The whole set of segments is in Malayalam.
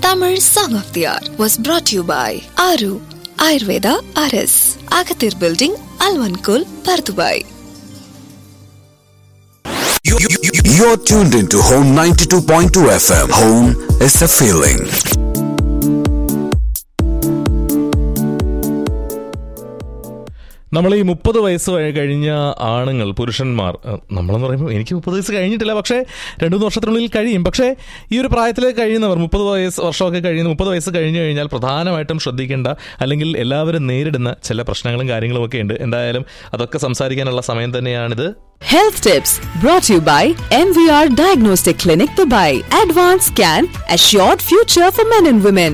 Tamil Song of the Hour was brought to you by Aru Ayurveda RS, Agathir Building, Alvankul, Pardubai. You- you- you- You're tuned into Home 92.2 FM. Home is a feeling. നമ്മൾ ഈ മുപ്പത് വയസ്സ് വഴി കഴിഞ്ഞ ആണുങ്ങൾ പുരുഷന്മാർ അഹ് നമ്മളെന്ന് പറയുമ്പോൾ എനിക്ക് മുപ്പത് വയസ്സ് കഴിഞ്ഞിട്ടില്ല പക്ഷേ രണ്ടു മൂന്ന് വർഷത്തിനുള്ളിൽ കഴിയും പക്ഷേ ഈ ഒരു പ്രായത്തിലേക്ക് കഴിയുന്നവർ മുപ്പത് വയസ്സ് വർഷമൊക്കെ കഴിയുന്ന മുപ്പത് വയസ്സ് കഴിഞ്ഞു കഴിഞ്ഞാൽ പ്രധാനമായിട്ടും ശ്രദ്ധിക്കേണ്ട അല്ലെങ്കിൽ എല്ലാവരും നേരിടുന്ന ചില പ്രശ്നങ്ങളും കാര്യങ്ങളും ഒക്കെ ഉണ്ട് എന്തായാലും അതൊക്കെ സംസാരിക്കാനുള്ള സമയം തന്നെയാണിത് Health tips brought to you by MVR Diagnostic Clinic Dubai. Advanced Scan, Assured Future for Men and Women.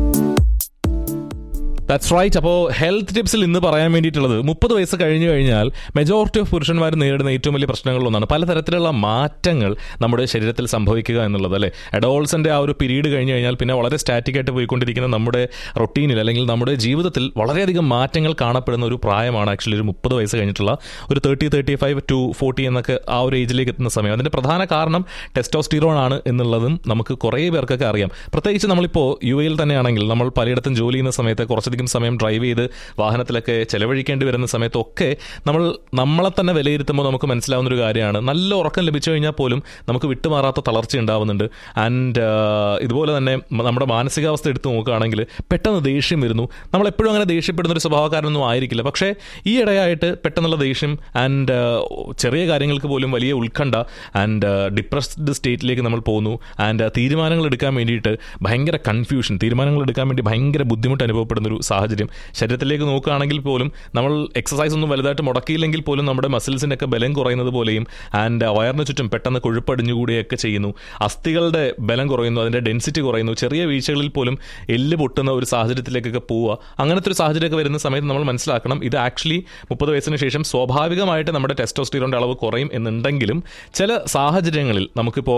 That's right അപ്പോൾ ഹെൽത്ത് ടിപ്സിൽ ഇന്ന് പറയാൻ വേണ്ടിയിട്ടുള്ളത് മുപ്പത് വയസ്സ് കഴിഞ്ഞു കഴിഞ്ഞാൽ മെജോറിറ്റി ഓഫ് പുരുഷന്മാർ നേരിടുന്ന ഏറ്റവും വലിയ പ്രശ്നങ്ങളിലൊന്നാണ് പലതരത്തിലുള്ള മാറ്റങ്ങൾ നമ്മുടെ ശരീരത്തിൽ സംഭവിക്കുക എന്നുള്ളത് അല്ലേ അഡോൾസിന്റെ ആ ഒരു പീരീഡ് കഴിഞ്ഞു കഴിഞ്ഞാൽ പിന്നെ വളരെ സ്റ്റാറ്റിക് ആയിട്ട് പോയിക്കൊണ്ടിരിക്കുന്ന നമ്മുടെ റൊട്ടീനിൽ അല്ലെങ്കിൽ നമ്മുടെ ജീവിതത്തിൽ വളരെയധികം മാറ്റങ്ങൾ കാണപ്പെടുന്ന ഒരു പ്രായമാണ് ആക്ച്വലി ഒരു മുപ്പത് വയസ്സ് കഴിഞ്ഞിട്ടുള്ള ഒരു thirty thirty five to forty എന്നൊക്കെ ആ ഒരു ഏജിലേക്ക് എത്തുന്ന സമയം അതിന്റെ പ്രധാന കാരണം ടെസ്റ്റോസ്റ്റീറോൺ ആണ് എന്നുള്ളതും നമുക്ക് കുറേ പേർക്കൊക്കെ അറിയാം പ്രത്യേകിച്ച് നമ്മളിപ്പോൾ യു എയിൽ തന്നെയാണെങ്കിൽ നമ്മൾ പലയിടത്തും ജോലി ചെയ്യുന്ന സമയത്ത് കുറച്ചധികം സമയം ഡ്രൈവ് ചെയ്ത് വാഹനത്തിലൊക്കെ ചെലവഴിക്കേണ്ടി വരുന്ന സമയത്തൊക്കെ നമ്മൾ നമ്മളെ തന്നെ വിലയിരുത്തുമ്പോൾ നമുക്ക് മനസ്സിലാവുന്ന ഒരു കാര്യമാണ് നല്ല ഉറക്കം ലഭിച്ചു കഴിഞ്ഞാൽ പോലും നമുക്ക് വിട്ടുമാറാത്ത തളർച്ച ഉണ്ടാവുന്നുണ്ട് ആൻഡ് ഇതുപോലെ തന്നെ മ- നമ്മുടെ മാനസികാവസ്ഥ എടുത്ത് നോക്കുകയാണെങ്കിൽ പെട്ടെന്ന് ദേഷ്യം വരുന്നു നമ്മൾ എപ്പോഴും അങ്ങനെ ദേഷ്യപ്പെടുന്ന ഒരു സ്വഭാവക്കാരനൊന്നും ആയിരിക്കില്ല പക്ഷേ ഈ ഇടയായിട്ട് പെട്ടെന്നുള്ള ദേഷ്യം ആൻഡ് ചെറിയ കാര്യങ്ങൾക്ക് പോലും വലിയ ഉത്കണ്ഠ ആൻഡ് ഡിപ്രസ്ഡ് സ്റ്റേറ്റിലേക്ക് നമ്മൾ പോകുന്നു ആൻഡ് തീരുമാനങ്ങൾ എടുക്കാൻ വേണ്ടിയിട്ട് ഭയങ്കര കൺഫ്യൂഷൻ തീരുമാനങ്ങൾ എടുക്കാൻ വേണ്ടി ഭയങ്കര ബുദ്ധിമുട്ട് അനുഭവപ്പെടുന്ന ഒരു സാഹചര്യം ശരീരത്തിലേക്ക് നോക്കുകയാണെങ്കിൽ പോലും നമ്മൾ എക്സസൈസ് ഒന്നും വലുതായിട്ട് മുടക്കിയില്ലെങ്കിൽ പോലും നമ്മുടെ മസിൽസിൻ്റെ ഒക്കെ ബലം കുറയുന്നത് പോലെയും ആൻഡ് വയറിന് ചുറ്റും പെട്ടെന്ന് കൊഴുപ്പടിഞ്ഞുകൂടിയൊക്കെ ചെയ്യുന്നു അസ്ഥികളുടെ ബലം കുറയുന്നു അതിൻ്റെ ഡെൻസിറ്റി കുറയുന്നു ചെറിയ വീഴ്ചകളിൽ പോലും എല്ല് പൊട്ടുന്ന ഒരു സാഹചര്യത്തിലേക്കൊക്കെ പോവുക അങ്ങനത്തെ ഒരു സാഹചര്യമൊക്കെ വരുന്ന സമയത്ത് നമ്മൾ മനസ്സിലാക്കണം ഇത് ആക്ച്വലി മുപ്പത് വയസ്സിന് ശേഷം സ്വാഭാവികമായിട്ട് നമ്മുടെ ടെസ്റ്റോസ്റ്റീറോൻ്റെ അളവ് കുറയും എന്നുണ്ടെങ്കിലും ചില സാഹചര്യങ്ങളിൽ നമുക്കിപ്പോൾ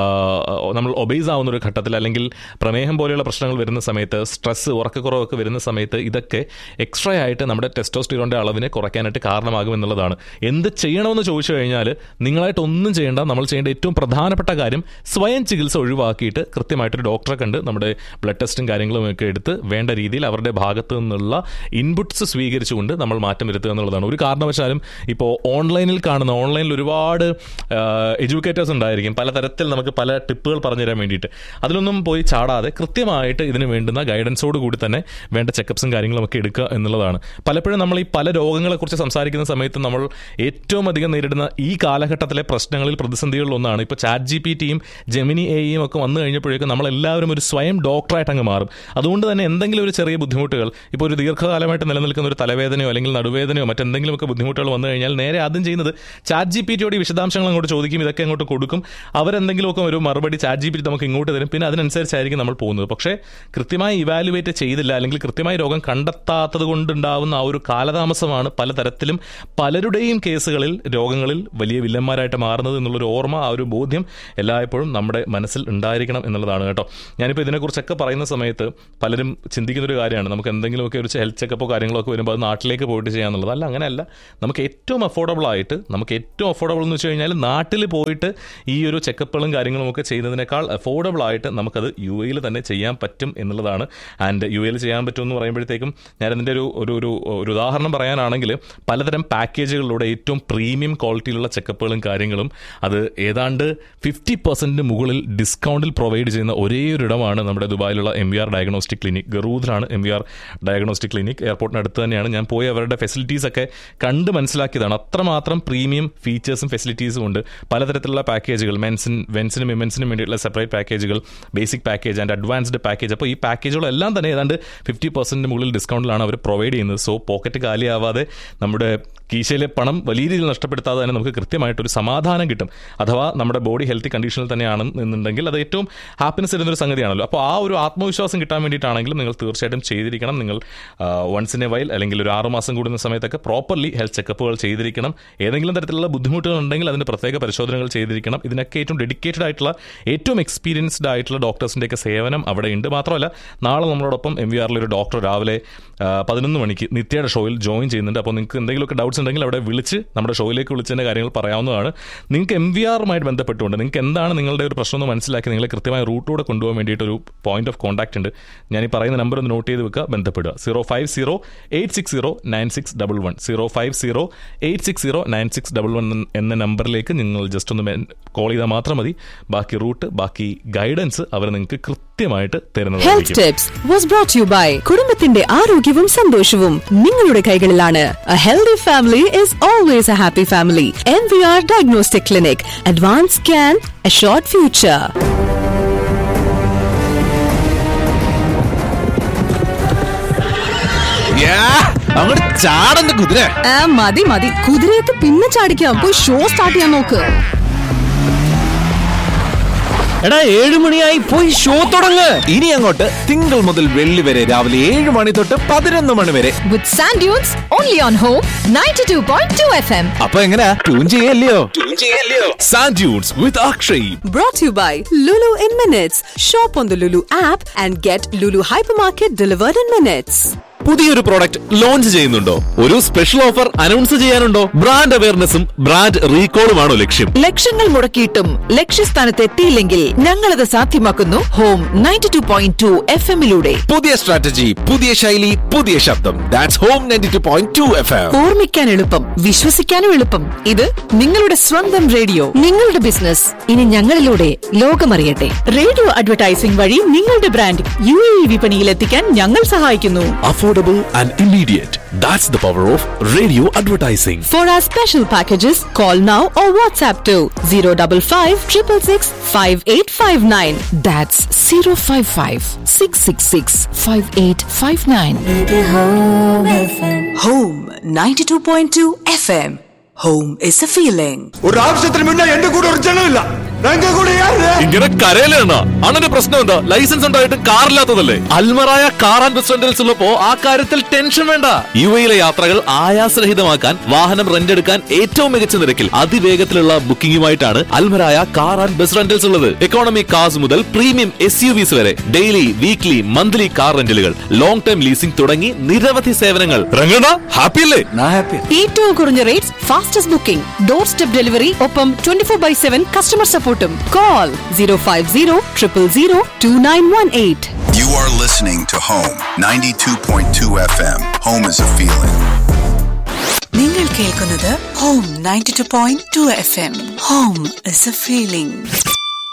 നമ്മൾ ഒബേസ് ആവുന്ന ഒരു ഘട്ടത്തിൽ അല്ലെങ്കിൽ പ്രമേഹം പോലെയുള്ള പ്രശ്നങ്ങൾ വരുന്ന സമയത്ത് സ്ട്രെസ് ഉറക്കക്കുറവൊക്കെ വരുന്ന സമയത്ത് ഇതൊക്കെ എക്സ്ട്രാ ആയിട്ട് നമ്മുടെ ടെസ്റ്റോസ്റ്റീറോൻ്റെ അളവിനെ കുറയ്ക്കാനായിട്ട് കാരണമാകും എന്നുള്ളതാണ് എന്ത് ചെയ്യണമെന്ന് ചോദിച്ചു കഴിഞ്ഞാൽ നിങ്ങളായിട്ട് ഒന്നും ചെയ്യേണ്ട നമ്മൾ ചെയ്യേണ്ട ഏറ്റവും പ്രധാനപ്പെട്ട കാര്യം സ്വയം ചികിത്സ ഒഴിവാക്കിയിട്ട് കൃത്യമായിട്ടൊരു ഡോക്ടറെ കണ്ട് നമ്മുടെ ബ്ലഡ് ടെസ്റ്റും കാര്യങ്ങളും ഒക്കെ എടുത്ത് വേണ്ട രീതിയിൽ അവരുടെ ഭാഗത്തു നിന്നുള്ള ഇൻപുട്സ് സ്വീകരിച്ചുകൊണ്ട് നമ്മൾ മാറ്റം വരുത്തുക എന്നുള്ളതാണ് ഒരു കാരണവശാലും ഇപ്പോൾ ഓൺലൈനിൽ കാണുന്ന ഓൺലൈനിൽ ഒരുപാട് എഡ്യൂക്കേറ്റേഴ്സ് ഉണ്ടായിരിക്കും പലതരത്തിൽ നമുക്ക് പല ടിപ്പുകൾ പറഞ്ഞു തരാൻ വേണ്ടിയിട്ട് അതിലൊന്നും പോയി ചാടാതെ കൃത്യമായിട്ട് ഇതിന് വേണ്ടുന്ന ഗൈഡൻസോട് കൂടി തന്നെ വേണ്ട ചെക്കപ്സും കാര്യങ്ങളും ഒക്കെ എടുക്കുക എന്നുള്ളതാണ് പലപ്പോഴും നമ്മൾ ഈ പല രോഗങ്ങളെക്കുറിച്ച് സംസാരിക്കുന്ന സമയത്ത് നമ്മൾ ഏറ്റവും അധികം നേരിടുന്ന ഈ കാലഘട്ടത്തിലെ പ്രശ്നങ്ങളിൽ പ്രതിസന്ധികളിൽ ഒന്നാണ് ഇപ്പോൾ ചാറ്റ് ജി പി ടിയും ജെമിനി എയും ഒക്കെ വന്നു കഴിഞ്ഞപ്പോഴേക്കും നമ്മളെല്ലാവരും ഒരു സ്വയം ഡോക്ടറായിട്ട് അങ്ങ് മാറും അതുകൊണ്ട് തന്നെ എന്തെങ്കിലും ഒരു ചെറിയ ബുദ്ധിമുട്ടുകൾ ഇപ്പോൾ ഒരു ദീർഘകാലമായിട്ട് നിലനിൽക്കുന്ന ഒരു തലവേദനയോ അല്ലെങ്കിൽ നടുവേദനയോ മറ്റെന്തെങ്കിലുമൊക്കെ ബുദ്ധിമുട്ടുകൾ വന്നു കഴിഞ്ഞാൽ നേരെ ആദ്യം ചെയ്യുന്നത് ചാറ്റ് ജി പി ടിയോട് ഈ വിശദാംശങ്ങൾ അങ്ങോട്ട് ചോദിക്കും ഇതൊക്കെ അങ്ങോട്ട് കൊടുക്കും അവരെന്തെങ്കിലുമൊക്കെ ഒരു മറുപടി ചാറ്റ് ജി പി ടി നമുക്ക് ഇങ്ങോട്ട് തരും പിന്നെ അതിനനുസരിച്ചായിരിക്കും നമ്മൾ പോകുന്നത് പക്ഷേ കൃത്യമായി ഇവാലുവേറ്റ് ചെയ്തില്ല അല്ലെങ്കിൽ കൃത്യമായി രോഗം കണ്ടെത്താത്തത് കൊണ്ടുണ്ടാവുന്ന ആ ഒരു കാലതാമസമാണ് പലതരത്തിലും പലരുടെയും കേസുകളിൽ രോഗങ്ങളിൽ വലിയ വില്ലന്മാരായിട്ട് മാറുന്നത് എന്നുള്ളൊരു ഓർമ്മ ആ ഒരു ബോധ്യം എല്ലായ്പ്പോഴും നമ്മുടെ മനസ്സിൽ ഉണ്ടായിരിക്കണം എന്നുള്ളതാണ് കേട്ടോ ഞാനിപ്പോൾ ഇതിനെക്കുറിച്ചൊക്കെ പറയുന്ന സമയത്ത് പലരും ചിന്തിക്കുന്ന ഒരു കാര്യമാണ് നമുക്ക് എന്തെങ്കിലുമൊക്കെ ഒരു ഹെൽത്ത് ചെക്കപ്പോ കാര്യങ്ങളോ ഒക്കെ വരുമ്പോൾ അത് നാട്ടിലേക്ക് പോയിട്ട് ചെയ്യാന്നുള്ളത് അല്ല അങ്ങനെയല്ല നമുക്ക് ഏറ്റവും അഫോർഡബിൾ ആയിട്ട് നമുക്ക് ഏറ്റവും അഫോർഡബിൾ എന്ന് വെച്ച് കഴിഞ്ഞാൽ നാട്ടിൽ പോയിട്ട് ഈ ഒരു ചെക്കപ്പുകളും കാര്യങ്ങളും ഒക്കെ ചെയ്യുന്നതിനേക്കാൾ അഫോർഡബിൾ ആയിട്ട് നമുക്കത് യു എയിൽ തന്നെ ചെയ്യാൻ പറ്റും എന്നുള്ളതാണ് ആൻഡ് യു എയിൽ ചെയ്യാൻ പറ്റും എന്ന് പറയുമ്പോഴത്തേക്കും ഞാൻ അതിൻ്റെ ഒരു ഒരു ഒരു ഒരു ഉദാഹരണം പറയാനാണെങ്കിൽ പലതരം പാക്കേജുകളിലൂടെ ഏറ്റവും പ്രീമിയം ക്വാളിറ്റിയിലുള്ള ചെക്കപ്പുകളും കാര്യങ്ങളും അത് ഏതാണ്ട് ഫിഫ്റ്റി പെർസെൻറ്റിന് മുകളിൽ ഡിസ്കൗണ്ടിൽ പ്രൊവൈഡ് ചെയ്യുന്ന ഒരേ ഒരു ഇടമാണ് നമ്മുടെ ദുബായിലുള്ള M V R diagnostic clinic ഗറൂദിലാണ് M V R diagnostic clinic എയർപോർട്ടിന് അടുത്ത് തന്നെയാണ് ഞാൻ പോയി അവരുടെ ഫെസിലിറ്റീസ് ഒക്കെ കണ്ട് മനസ്സിലാക്കിയതാണ് അത്രമാത്രം പ്രീമിയം ഫീച്ചേഴ്സും ഫെസിലിറ്റീസും ഉണ്ട് പലതരത്തിലുള്ള പാക്കേജുകൾ മെൻസിൻ വെൻസിനും വിമൻസിനും വേണ്ടിയിട്ടുള്ള സെപ്പറേറ്റ് പാക്കേജുകൾ basic package and advanced package അപ്പോൾ ഈ പാക്കേജുകളെല്ലാം തന്നെ ഏതാണ്ട് ഫിഫ്റ്റി പെർസെൻറ്റിന് മുകളിൽ ഡിസ്കൗണ്ടിലാണ് അവർ പ്രൊവൈഡ് ചെയ്യുന്നത് സോ പോക്കറ്റ് കാലിയാവാതെ നമ്മുടെ കീശയിലെ പണം വലിയ രീതിയിൽ നഷ്ടപ്പെടുത്താതെ തന്നെ നമുക്ക് കൃത്യമായിട്ടൊരു സമാധാനം കിട്ടും അഥവാ നമ്മുടെ ബോഡി ഹെൽത്തി കണ്ടീഷനിൽ തന്നെയാണ് എന്നുണ്ടെങ്കിൽ അത് ഏറ്റവും ഹാപ്പിനെസ് തരുന്ന ഒരു സംഗതിയാണല്ലോ അപ്പോൾ ആ ഒരു ആത്മവിശ്വാസം കിട്ടാൻ വേണ്ടിയിട്ടാണെങ്കിലും നിങ്ങൾ തീർച്ചയായിട്ടും ചെയ്തിരിക്കണം നിങ്ങൾ വൺസ് ഇൻ എ വൈൽ അല്ലെങ്കിൽ ഒരു ആറ് മാസം കൂടുന്ന സമയത്തൊക്കെ പ്രോപ്പർലി ഹെൽത്ത് ചെക്കപ്പുകൾ ചെയ്തിരിക്കണം ഏതെങ്കിലും തരത്തിലുള്ള ബുദ്ധിമുട്ടുകൾ ഉണ്ടെങ്കിൽ അതിന് പ്രത്യേക പരിശോധനകൾ ചെയ്തിരിക്കണം ഇതിനൊക്കെ ഏറ്റവും ഡെഡിക്കേറ്റഡ് ആയിട്ടുള്ള ഏറ്റവും എക്സ്പീരിയൻസ്ഡ് ആയിട്ടുള്ള ഡോക്ടേഴ്സിൻ്റെയൊക്കെ സേവനം അവിടെ ഉണ്ട് മാത്രമല്ല നാളെ നമ്മളോടൊപ്പം എം വി ആറിൽ ഒരു ഡോക്ടർ ഡോക്ടർ രാവിലെ ആ, പതിനൊന്ന് മണിക്ക് നിത്യയുടെ ഷോയിൽ ജോയിൻ ചെയ്യുന്നുണ്ട് അപ്പോൾ നിങ്ങൾക്ക് എന്തെങ്കിലുമൊക്കെ ഡൗട്ട്സ് ഉണ്ടെങ്കിൽ അവിടെ വിളിച്ച് നമ്മുടെ ഷോയിലേക്ക് വിളിച്ചതിൻ്റെ കാര്യങ്ങൾ പറയാവുന്നതാണ് നിങ്ങൾക്ക് എം വി ആറുമായിട്ട് ബന്ധപ്പെട്ടുകൊണ്ട് നിങ്ങൾക്ക് എന്താണ് നിങ്ങളുടെ ഒരു പ്രശ്നം എന്ന് മനസ്സിലാക്കി നിങ്ങളെ കൃത്യമായ റൂട്ടിലൂടെ കൊണ്ടുപോകാൻ വേണ്ടിയിട്ട് ഒരു പോയിന്റ് ഓഫ് കോൺടാക്ട് ഉണ്ട് ഞാൻ ഈ പറയുന്ന നമ്പർ ഒന്ന് നോട്ട് ചെയ്ത് വെക്കുക ബന്ധപ്പെടുക zero five zero eight six zero nine six double one zero five zero eight six zero nine six double one എന്ന നമ്പറിലേക്ക് നിങ്ങൾ ജസ്റ്റ് ഒന്ന് കോൾ ചെയ്താൽ മാത്രം മതി ബാക്കി റൂട്ട് ബാക്കി ഗൈഡൻസ് അവർ നിങ്ങൾക്ക് കൃത്യമായിട്ട് ഹെൽത്ത് തരുന്നതായിരിക്കും tips was brought you by കുടുംബത്തിന്റെ ആരോഗ്യവും സന്തോഷവും നിങ്ങളുടെ കൈകളിലാണ് a healthy family is always a happy family M V R diagnostic clinic advance scan a short future അങ്ങോട്ട് ചാടന്റെ കുതിര മതി മതി കുതിരയൊക്കെ പിന്നെ ചാടിക്കാം പോയി ഷോ സ്റ്റാർട്ട് ചെയ്യാൻ നോക്ക് എടാ ഏഴു മണിയായി പോയി ഷോ തുടങ്ങ് ഇനി അങ്ങോട്ട് തിങ്കൾ മുതൽ വെള്ളി വരെ രാവിലെ ഏഴ് മണി തൊട്ട് പതിനൊന്ന് മണി വരെ with sand dunes only on home 92.2 FM. അപ്പൊ എങ്ങനാ ട്യൂൺ ചെയ്യല്ലയോ sand dunes with Akshay Brought to you by Lulu in Minutes. Shop on the Lulu app and get Lulu Hypermarket delivered in minutes. പുതിയൊരു പ്രോഡക്റ്റ് ലോഞ്ച് ചെയ്യുന്നുണ്ടോ ഒരു സ്പെഷ്യൽ ഓഫർ അനൗൺസ് ചെയ്യാനുണ്ടോ ബ്രാൻഡ് അവയർനെസ്സും ബ്രാൻഡ് റീകോളുമാണോ ലക്ഷ്യം ലക്ഷങ്ങൾ മുടക്കിയിട്ടും ലക്ഷ്യസ്ഥാനത്ത് എത്തിയില്ലെങ്കിൽ ഞങ്ങളത് സാധ്യമാക്കുന്നു home ninety two point two F എമ്മിലൂടെ പുതിയ സ്ട്രാറ്റജി പുതിയ ശൈലി പുതിയ ശബ്ദം that's home ninety two point two F M ഓർമ്മിക്കാൻ എളുപ്പം വിശ്വസിക്കാനും എളുപ്പം ഇത് നിങ്ങളുടെ സ്വന്തം റേഡിയോ നിങ്ങളുടെ ബിസിനസ് ഇനി ഞങ്ങളിലൂടെ ലോകമറിയട്ടെ റേഡിയോ അഡ്വർടൈസിംഗ് വഴി നിങ്ങളുടെ ബ്രാൻഡ് യു എ വിപണിയിൽ എത്തിക്കാൻ ഞങ്ങൾ സഹായിക്കുന്നു affordable and immediate that's the power of radio advertising For our special packages, call now or WhatsApp to 055 666 5859. That's zero five five six six six five eight five nine Home 92.2 FM. Home is a feeling. ஒரு ஆபீசத்துல முன்ன எந்த கூட ஒரு ஜனம் இல்ல எங்க கூட யாரு ഇങ്ങനെ കരയിലാണ് അണ്ണന്റെ പ്രശ്നം എന്താ ലൈസൻസ് ഉണ്ടായിട്ട് കാറില്ലാത്തതല്ലേ Almarai car and bus rentals ഉള്ളപ്പോ ആ കാര്യത്തിൽ ടെൻഷൻ വേണ്ട യു എയിലെ യാത്രകൾ ആയാസരഹിതമാക്കാൻ വാഹനം റെന്റ് എടുക്കാൻ ഏറ്റവും മികച്ച നിരക്കിൽ അതിവേഗത്തിലുള്ള ബുക്കിംഗുമായിട്ടാണ് Almarai car and bus rentals ഉള്ളത് എക്കോണമി കാർസ് മുതൽ പ്രീമിയം എസ് യു വിസ് വരെ ഡെയിലി വീക്ക്ലി മന്ത്ലി കാർ റെന്റലുകൾ ലോങ് ടൈം ലീസിംഗ് തുടങ്ങി നിരവധി സേവനങ്ങൾ രംഗണ ഹാപ്പി അല്ലേ நான் ஹாப்பி ഏറ്റവും കുറഞ്ഞ rates fastest booking door step delivery ഒപ്പം twenty four by seven customer സപ്പോർട്ടും call zero five zero triple zero two nine one eight You are listening to Home 92.2 FM. Home is a feeling. നിങ്ങൾ കേൾക്കുന്നത് Home 92.2 FM. Home is a feeling.